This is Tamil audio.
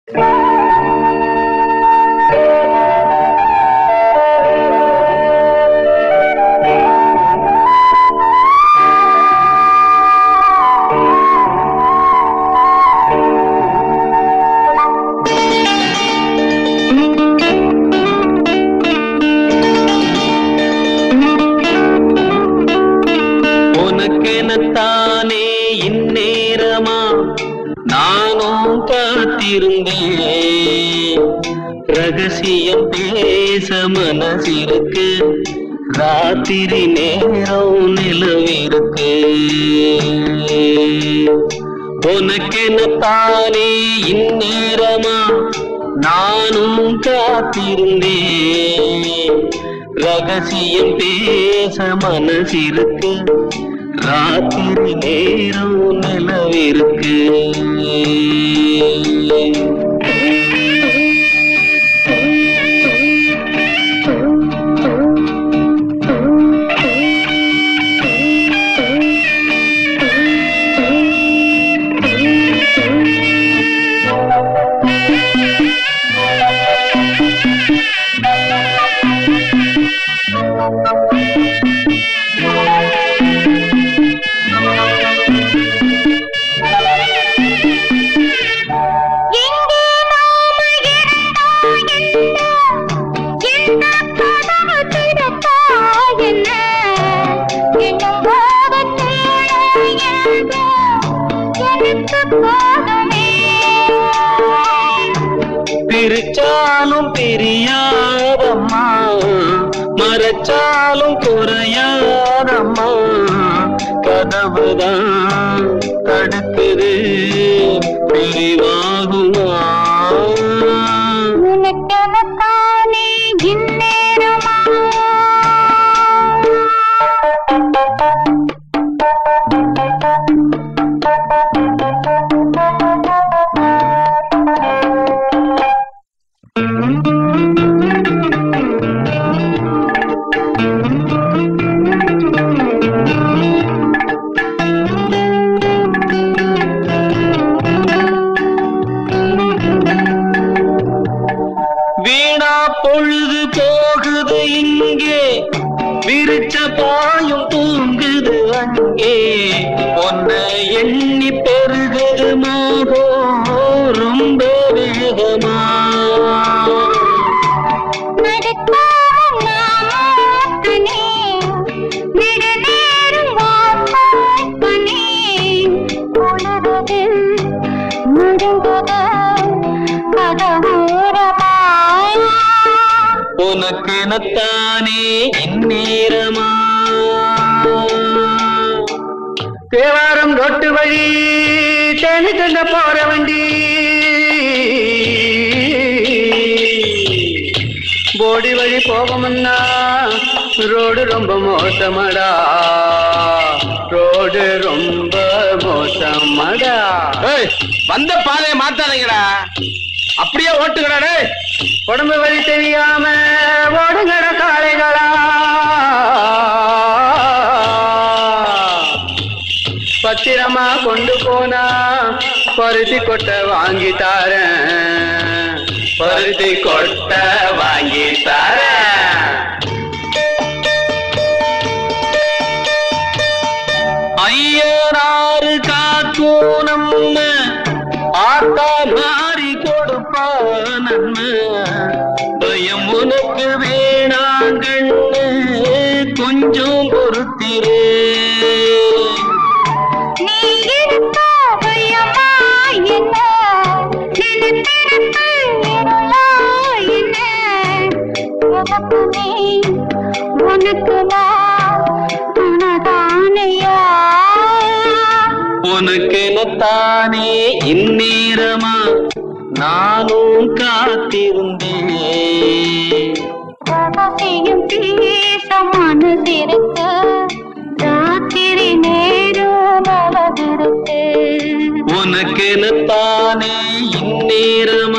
உனக்கெனத்தானே இந்நேரமா நானும் காத்திருந்தேன் ரகசியம் பேச மனசிருக்கு ராத்திரி நேரம் நிலவிருக்கு உனக்கெனத்தானே இந்நேரமா நானும் காத்திருந்தேன் ரகசியம் பேச மனசிருக்கு ராத்திரி நேரம் நிலவிருக்கு எங்கே நாம இருந்தோம் என்ன என்ன கதவு திறப்பா என்ன என்னும் போகத்தேட ஏதோ எனக்கு போகமே பிரிச்சாலும் பிரியாதம்மா மறைச்சாலும் குறையாதம்மா கதவுதான் தடுக்குது பிரிவாகுமா உனக்கெனக்கானே இந்நேரமா வீணா பொழுது போகுது இங்கே விரிச்ச பாயும் தூங்குது அங்கே உன்னை எண்ணி பெருகுது மோகம் ரொம்ப வேகமா நடக்காம நாமோத்தனே நெடுநேரம் வாசப்பனே உணர்வது முடிந்தது கதவோரமாய் உனக்கெனத்தானே இந்நேரமா தேவாரம் ரொட்டு வழி தேனி தந்த போற வண்டி போடி வழி போகமுன்னா ரோடு ரொம்ப மோசமடா ரோடு ரொம்ப மோசமடா வந்த பாதையை மாத்தாதீங்கடா அப்படியே ஓட்டுங்கடா டேய் உடம்பு வழி தெரியாம ஓடுங்கட காளைகளா பத்திரமா கொண்டு போனா பருத்தி கொட்டை வாங்கி தாரேன் பருத்தி கொட்டை வாங்கி தாரேன் ஐயனாறு காக்கும் நம்ம ஆத்தா மாறி கொடுப்பா நன்மை பயம் உனக்கு வேணாங்கண்ணு கொஞ்சம் பொறுத்திரே நீ இருக்கா பயமா என்ன நினைத்திருக்க இருளா என்ன உனக்கு நீ உனக்கு நான் உனதானையா உனக்கெனத்தானே இந்நேரமா நானும் காத்திருந்தேன் ரகசியம் பேச மனதிருக்க ராத்திரி நேரம் அழகிருக்கு உனக்கெனத்தானே இந்நேரமா